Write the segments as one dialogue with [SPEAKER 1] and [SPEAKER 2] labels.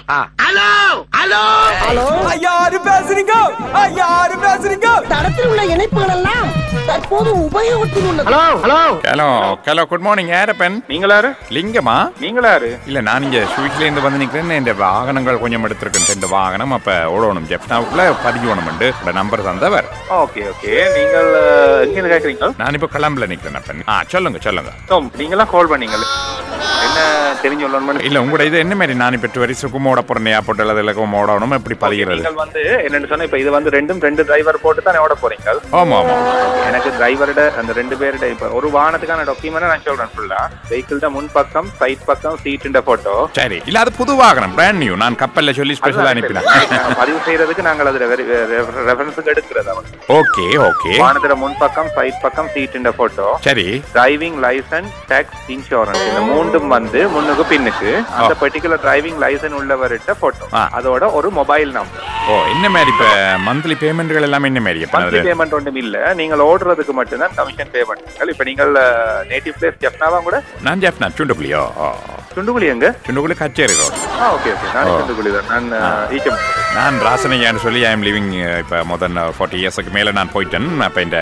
[SPEAKER 1] Hello hello
[SPEAKER 2] hello
[SPEAKER 3] யாரு பேசுறீங்க யாரு பேசுறீங்க
[SPEAKER 2] தடத்தில் உள்ள இணைப்புகள் எல்லாம் தற்போது உபயோகத்தில் உள்ளது
[SPEAKER 1] hello hello
[SPEAKER 4] hello hello good morning யாரப்பன்
[SPEAKER 5] நீங்களாரு
[SPEAKER 4] லிங்கமா
[SPEAKER 5] நீங்களாரு
[SPEAKER 4] இல்ல நான் இங்க ஸ்வீட்ல இருந்து வந்து நிக்கிறேன் இந்த வாகனங்கள் கொஞ்சம் எடுத்திருக்கேன் ரெண்டு வாகனம் அப்ப ஓடணும் ஜெப்னாவுக்குள்ள பதிக்கணும் இந்த நம்பர் தந்தவர்
[SPEAKER 5] ஓகே ஓகே நீங்கள் அஹ், எங்க இருந்து கேக்குறீங்க
[SPEAKER 4] நான் இப்ப கிளம்புல நிக்கிறேன் அப்பன் ஆ சொல்லுங்க சொல்லுங்க
[SPEAKER 5] ஓ, நீங்களாம் கால் பண்ணீங்க என்ன தெரிஞ்சு சொல்லணும்னு
[SPEAKER 4] இல்ல உங்களோட இது என்ன மாதிரி நான் இப்ப வரிசுக்கும் ஓட போறேன் ஏர்போர்ட் அல்லது இலக்கம் ஓடணும் எப்படி பதிகிறது
[SPEAKER 5] நீங்கள் வந்து என்னன்னு சொன்னா இப்ப இது வந்து ரெண்டும் ரெண்டு டிரைவர் போட்டு தான் ஓட போறீங்க
[SPEAKER 4] ஆமா ஆமா
[SPEAKER 5] எனக்கு டிரைவரோட அந்த ரெண்டு பேரோட இப்ப ஒரு வாகனத்துக்கான டாக்குமெண்ட் நான் சொல்றேன் ஃபுல்லா வெஹிக்கிள் தான் முன் பக்கம் சைட் பக்கம் சீட்டுன்ற போட்டோ
[SPEAKER 4] சரி இல்ல அது புது வாகனம் பிராண்ட் நியூ நான் கப்பல்ல சொல்லி ஸ்பெஷலா அனுப்பினேன்
[SPEAKER 5] பதிவு செய்யறதுக்கு நாங்கள் அது ரெஃபரன்ஸுக்கு எடுக்கிறது அவன்
[SPEAKER 4] ஓகே ஓகே
[SPEAKER 5] வாகனத்துல முன் பக்கம் சைட் பக்கம் சீட்டுன்ற போட்டோ
[SPEAKER 4] சரி
[SPEAKER 5] டிரைவிங் லைசன்ஸ் டாக்ஸ் இன்சூரன்ஸ் இந்த மூண்டும் வந்து முன்னுக்கு பின்னுக்கு அந்த பர்டிகுலர் டிரைவிங் லைசன்ஸ் உள்ளவர்கிட்ட போட்டோ
[SPEAKER 4] ஆ.
[SPEAKER 5] அதோட ஒரு மொபைல் நம்பர்
[SPEAKER 4] ஓ என்ன மாதிரி இப்ப மந்த்லி பேமெண்ட்கள் எல்லாமே என்ன மாதிரி அப்ப
[SPEAKER 5] மந்த்லி
[SPEAKER 4] அது
[SPEAKER 5] பேமெண்ட் ஒன்றும் இல்ல நீங்கள் ஓடுறதுக்கு மட்டும்தான் கமிஷன் பே பண்ணுங்கள் இப்ப நீங்கள் நேட்டிவ் பிளேஸ் ஜெஃப்னாவா கூட
[SPEAKER 4] நான் ஜெஃப் நான் சுண்டுக்குழியோ
[SPEAKER 5] சுண்டுகுழி எங்க
[SPEAKER 4] சுண்டுக்குழி கச்சேரி ரோடு
[SPEAKER 5] ஆ ஓகே ஓகே நான்
[SPEAKER 4] ஓ.
[SPEAKER 5] சுண்டுகுழி தான் நான் ஈச்சம்
[SPEAKER 4] நான் ராசனையான்னு சொல்லி ஐ எம் லிவிங் இப்போ முதல் ஃபார்ட்டி இயர்ஸுக்கு மேலே நான் போயிட்டேன் அப்போ இந்த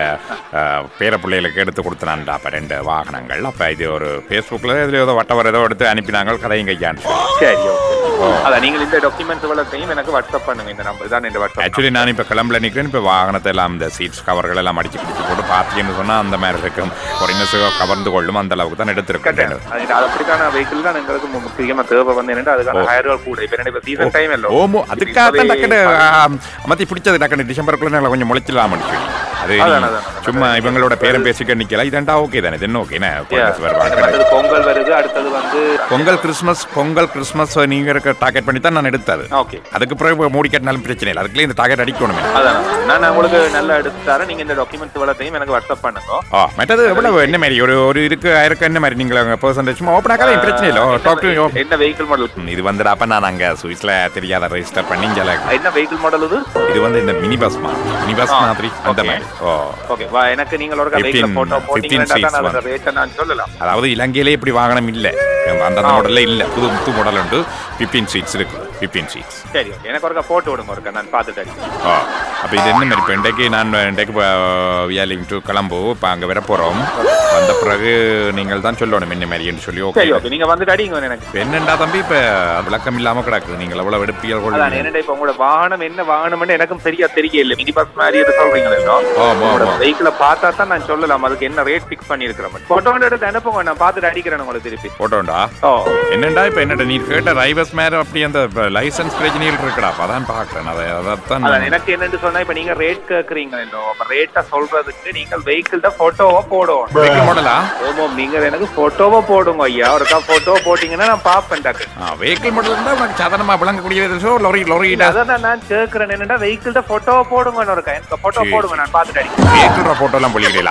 [SPEAKER 4] பேர பிள்ளைகளுக்கு எடுத்து கொடுத்தனான்டா அப்போ ரெண்டு வாகனங்கள் அப்போ இது ஒரு ஃபேஸ்புக்கில் இதில் ஏதோ வட்டவர் ஏதோ எடுத்து அனுப்பினாங்க கதையும் கையான்னு
[SPEAKER 5] சரி ஓகே அதான் நீங்கள் இந்த டாக்குமெண்ட்ஸ் எல்லாத்தையும் எனக்கு வாட்ஸ்அப் பண்ணுங்க இந்த நம்பர் தான் இந்த வாட்ஸ்அப்
[SPEAKER 4] ஆக்சுவலி நான் இப்போ கிளம்புல நிற்கிறேன் இப்போ வாகனத்தை எல்லாம் இந்த சீட்ஸ் கவர்கள் எல்லாம் அடிச்சு பிடிச்சி போட்டு பார்த்தீங்கன்னு சொன்னால் அந்த மாதிரி இருக்கும் ஒரு கவர்ந்து கொள்ளும் அந்த அளவுக்கு தான் எடுத்திருக்கேன்
[SPEAKER 5] அது அப்படிக்கான வெஹிக்கிள் தான் எங்களுக்கு மு- முக்கியமா தேவை வந்து என்னன்னா அதுக்கான
[SPEAKER 4] ஓ.
[SPEAKER 5] ஹையர் கூட இப்ப என்ன இப்ப சீசன் டைம் இல்ல
[SPEAKER 4] ஓமோ அதுக்காக தான் டக்குனு அமர்த்தி பிடிச்சது டக்குனு டிசம்பருக்குள்ள நல்லா கொஞ்சம் முளைச்சிடலாம் சொல்லி அது நீ
[SPEAKER 5] அதான், அதான், அதான்.
[SPEAKER 4] சும்மா இவங்களோட பேரம் பேசிக்க நிக்கல இதண்டா ஓகே தானே இது என்ன ஓகேண்ணே வருவாங்க
[SPEAKER 5] அடுத்தது பொங்கல் வருது அடுத்தது வந்து
[SPEAKER 4] பொங்கல் கிறிஸ்மஸ் பொங்கல் கிறிஸ்மஸ் நீங்க இருக்க டார்கெட் பண்ணி தான் நான் எடுத்தது
[SPEAKER 5] ஓகே
[SPEAKER 4] அதுக்கு பிறகு மூடி கட்டினாலும் பிரச்சனை இல்லை அதுக்குள்ளே இந்த டார்கெட் அடிக்கணுமே
[SPEAKER 5] அதான் நான் உங்களுக்கு நல்லா எடுத்து தரேன் நீங்க இந்த டாக்குமெண்ட்ஸ் எல்லாத்தையும் எனக்கு வாட்ஸ்அப் பண்ணுங்க
[SPEAKER 4] ஆ மற்றது எவ்வளவு என்ன மாதிரி ஒரு ஒரு இருக்கு ஆயிரம் என்ன மாதிரி நீங்க பர்சன்டேஜ் சும்மா ஓப்பன் ஆகாத பிரச்சனை இல்லை டாக் டு
[SPEAKER 5] என்ன வெஹிக்கிள் மாடல்
[SPEAKER 4] இது வந்து அப்ப நான் அங்க சுவிஸ்ல தெரியாத ரெஜிஸ்டர் பண்ணி இங்க
[SPEAKER 5] என்ன வெஹிக்கிள் மாடல் இது
[SPEAKER 4] இது வந்து இந்த மினி பஸ் மினி பஸ்
[SPEAKER 5] ஆ,
[SPEAKER 4] மாதிரி அந்த
[SPEAKER 5] okay.
[SPEAKER 4] மாதிரி ஓ
[SPEAKER 5] ஓகே வா எனக்கு நீங்க ஒரு வெஹிக்கிள்
[SPEAKER 4] 15
[SPEAKER 5] போட்டோ
[SPEAKER 4] 15
[SPEAKER 5] போட்டீங்கன்னா
[SPEAKER 4] seats
[SPEAKER 5] தான்
[SPEAKER 4] வந்து.
[SPEAKER 5] அதோட ரேட்டை நான் சொல்லலாம்
[SPEAKER 4] அதாவது இலங்கையிலே இப்படி வாகனம் இல்லை அந்த
[SPEAKER 5] ஆ.
[SPEAKER 4] மாடல்ல இல்ல புது புது மாடல் உண்டு பிப்டீன் சீட்ஸ் இருக்கு பிப்டீன் சீட்ஸ்
[SPEAKER 5] சரி ஓகே எனக்கு ஒருக்கா போட்டோ விடுங்க ஒருக்கா நான் பார்த்துட்டு அடிக்கிறேன்.
[SPEAKER 4] ஆ அப்போ இது என்ன மாதிரி இப்போ இன்றைக்கு நான் இன்றைக்கு வியாலிங் டு கிளம்பு இப்போ அங்கே வர போகிறோம் வந்த பிறகு நீங்கள் தான் சொல்லணும் என்ன மாதிரின்னு சொல்லி ஓகே
[SPEAKER 5] சரி ஓகே நீங்க வந்துட்டு அடிங்க எனக்கு
[SPEAKER 4] இப்போ என்னண்டா தம்பி இப்போ விளக்கம் இல்லாமல் கிடக்குது நீங்கள் எவ்வளோ எடுப்பீர்கள்
[SPEAKER 5] அதான்
[SPEAKER 4] கொள்ளுங்க
[SPEAKER 5] என்னடா இப்ப உங்களோட வாகனம் என்ன வாகனம்னு எனக்கும் சரியா தெரியல மினி பஸ் மாதிரி இது சொல்றீங்களோ
[SPEAKER 4] ஆமா,
[SPEAKER 5] உங்களோட
[SPEAKER 4] ஆமா.
[SPEAKER 5] வெஹிக்கிள பார்த்தா தான் நான் சொல்லலாம் அதுக்கு என்ன ரேட் ஃபிக்ஸ் பண்ணிருக்கிறோம் போட்டோ எடுத்து அனுப்புங்க நான் பார்த்துட்டு அடிக்கிறேன் உங்களுக்கு திருப்பி
[SPEAKER 4] போட்டோண்டா
[SPEAKER 5] ஓ
[SPEAKER 4] என்னண்டா இப்போ என்னடா நீ கேட்ட டிரைவர்ஸ் மேலே அப்படி அந்த லைசன்ஸ் பிரச்சனைகள் இருக்குடா அப்போ அதான் பார்க்குறேன் அதை அதான்
[SPEAKER 5] அதான் எனக்கு என்னன்னு சொன்னா இப்ப நீங்க ரேட் கேக்குறீங்க அப்ப ரேட்டை சொல்றதுக்கு நீங்கள் வெஹிக்கிள் தான் போட்டோவா போடுவோம்
[SPEAKER 4] மாடலா
[SPEAKER 5] ஓமோ நீங்க எனக்கு போட்டோவா போடுங்க ஐயா ஒருக்கா போட்டோ போட்டீங்கன்னா நான் பாப்பேன் டக்கு
[SPEAKER 4] ஆ வெஹிக்கிள் மாடல் இருந்தால் உனக்கு சாதாரணமாக விளங்கக்கூடியது ஸோ லொரி லொரிடா
[SPEAKER 5] அதான் நான் கேக்குறேன் என்னன்னா வெஹிக்கிள் தான் போட்டோவா போடுங்க ஒருக்கா எனக்கு போட்டோ
[SPEAKER 4] சரி.
[SPEAKER 5] போடுங்க நான் பார்த்துட்டு அடிக்கிறேன்
[SPEAKER 4] வெஹிக்கிள் ஃபோட்டோலாம் பொழிக்கிறீங்களா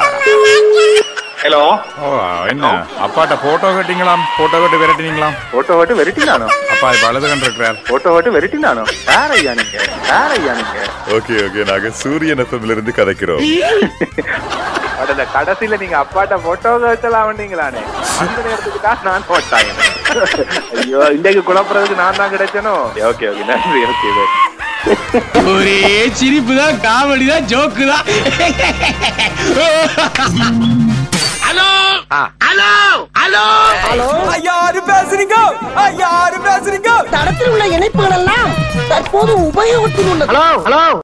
[SPEAKER 5] ஹலோ
[SPEAKER 4] ஓ என்ன அப்பாட்ட ஃபோட்டோ கட்டிங்களாம் ஃபோட்டோ கட்டி விரட்டினீங்களாம்
[SPEAKER 5] போட்டோ விட்டு வெரிட்டினானோ
[SPEAKER 4] அப்பா இப்போ அழுது கண்டிருக்கிறார்
[SPEAKER 5] போட்டோ விட்டு வெரிட்டினானோ யார் ஐயா நீங்க யார் ஐயா நீங்க
[SPEAKER 6] ஓகே ஓகே நாங்க சூரியன் எஃப்எம்ல இருந்து கதைக்கிறோம்
[SPEAKER 5] அட, இந்த கடைசியில நீங்க அப்பாட்ட போட்டோ வச்சலாம் வந்தீங்களானே அந்த நேரத்துக்கு தான் நான் போட்டாங்க ஐயோ இன்றைக்கு குழப்பறதுக்கு நான் தான் கிடைச்சனோ ஓகே ஓகே நன்றி ஓகே
[SPEAKER 1] ஒரே சிரிப்பு தான் காமெடி தான் ஜோக்கு தான்
[SPEAKER 3] ஹலோ ஹலோ ஹலோ
[SPEAKER 2] ஹலோ
[SPEAKER 3] யாரு பேசுறீங்க யாரு பேசுறீங்க
[SPEAKER 2] தடத்தில் உள்ள இணைப்புகள் எல்லாம் தற்போது உபயோகத்தில் உள்ளது
[SPEAKER 1] ஹலோ ஹலோ